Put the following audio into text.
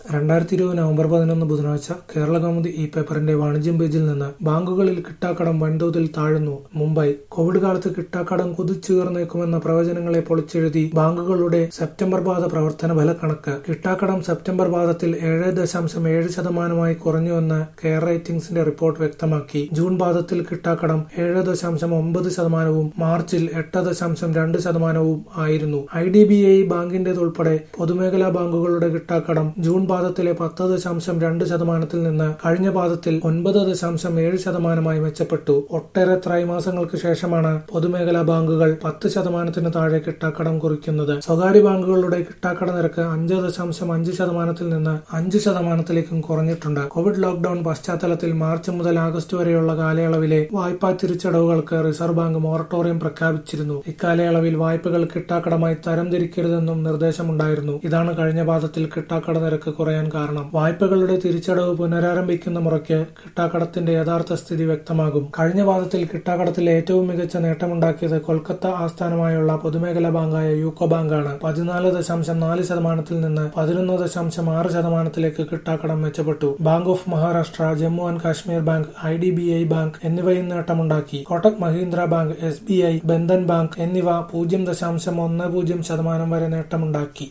രണ്ടായിരത്തി ഇരുപത് നവംബർ പതിനൊന്ന് ബുധനാഴ്ച കേരള കൗമുദി ഈ പേപ്പറിന്റെ വാണിജ്യം പേജിൽ നിന്ന് ബാങ്കുകളിൽ കിട്ടാക്കടം വൻതോതിൽ താഴുന്നു മുംബൈ കോവിഡ് കാലത്ത് കിട്ടാക്കടം കുതിച്ചുയർന്നേക്കുമെന്ന പ്രവചനങ്ങളെ പൊളിച്ചെഴുതി ബാങ്കുകളുടെ സെപ്റ്റംബർ പാദ പ്രവർത്തന ഫലക്കണക്ക് കിട്ടാക്കടം സെപ്റ്റംബർ പാദത്തിൽ ഏഴ് ദശാംശം ഏഴ് ശതമാനമായി കുറഞ്ഞുവെന്ന് കെയർ റേറ്റിംഗ്സിന്റെ റിപ്പോർട്ട് വ്യക്തമാക്കി ജൂൺ പാദത്തിൽ കിട്ടാക്കടം ഏഴ് ദശാംശം ഒമ്പത് ശതമാനവും മാർച്ചിൽ എട്ട് ദശാംശം രണ്ട് ശതമാനവും ആയിരുന്നു ഐ ഡി ബി ഐ ബാങ്കിന്റേതുൾപ്പെടെ പൊതുമേഖലാ ബാങ്കുകളുടെ കിട്ടാക്കടം ജൂൺ പാദത്തിലെ പത്ത് ദശാംശം രണ്ട് ശതമാനത്തിൽ നിന്ന് കഴിഞ്ഞ പാദത്തിൽ ഒൻപത് ദശാംശം ഏഴ് ശതമാനമായി മെച്ചപ്പെട്ടു ഒട്ടേറെ ത്രൈമാസങ്ങൾക്ക് ശേഷമാണ് പൊതുമേഖലാ ബാങ്കുകൾ പത്ത് ശതമാനത്തിന് താഴെ കിട്ടാക്കടം കുറിക്കുന്നത് സ്വകാര്യ ബാങ്കുകളുടെ കിട്ടാക്കട നിരക്ക് അഞ്ച് ദശാംശം അഞ്ച് ശതമാനത്തിൽ നിന്ന് അഞ്ച് ശതമാനത്തിലേക്കും കുറഞ്ഞിട്ടുണ്ട് കോവിഡ് ലോക്ഡൌൺ പശ്ചാത്തലത്തിൽ മാർച്ച് മുതൽ ആഗസ്റ്റ് വരെയുള്ള കാലയളവിലെ വായ്പാ തിരിച്ചടവുകൾക്ക് റിസർവ് ബാങ്ക് മൊറട്ടോറിയം പ്രഖ്യാപിച്ചിരുന്നു ഇക്കാലയളവിൽ വായ്പകൾ കിട്ടാക്കടമായി തരംതിരിക്കരുതെന്നും നിർദ്ദേശമുണ്ടായിരുന്നു ഇതാണ് കഴിഞ്ഞ പാദത്തിൽ കിട്ടാക്കട നിരക്ക് കുറയാൻ കാരണം വായ്പകളുടെ തിരിച്ചടവ് പുനരാരംഭിക്കുന്ന മുറയ്ക്ക് കിട്ടാക്കടത്തിന്റെ യഥാർത്ഥ സ്ഥിതി വ്യക്തമാകും കഴിഞ്ഞ പാദത്തിൽ കിട്ടാക്കടത്തിൽ ഏറ്റവും മികച്ച നേട്ടമുണ്ടാക്കിയത് കൊൽക്കത്ത ആസ്ഥാനമായുള്ള പൊതുമേഖലാ ബാങ്കായ യൂക്കോ ബാങ്കാണ് പതിനാല് ദശാംശം നാല് ശതമാനത്തിൽ നിന്ന് പതിനൊന്ന് ദശാംശം ആറ് ശതമാനത്തിലേക്ക് കിട്ടാക്കടം മെച്ചപ്പെട്ടു bank of Maharashtra Jammu and Kashmir bank I D B I bank എന്നിവയും നേട്ടമുണ്ടാക്കി Kotak Mahindra bank S B I Bandhan bank എന്നിവ പൂജ്യം ദശാംശം ഒന്ന് പൂജ്യം ശതമാനം വരെ നേട്ടമുണ്ടാക്കി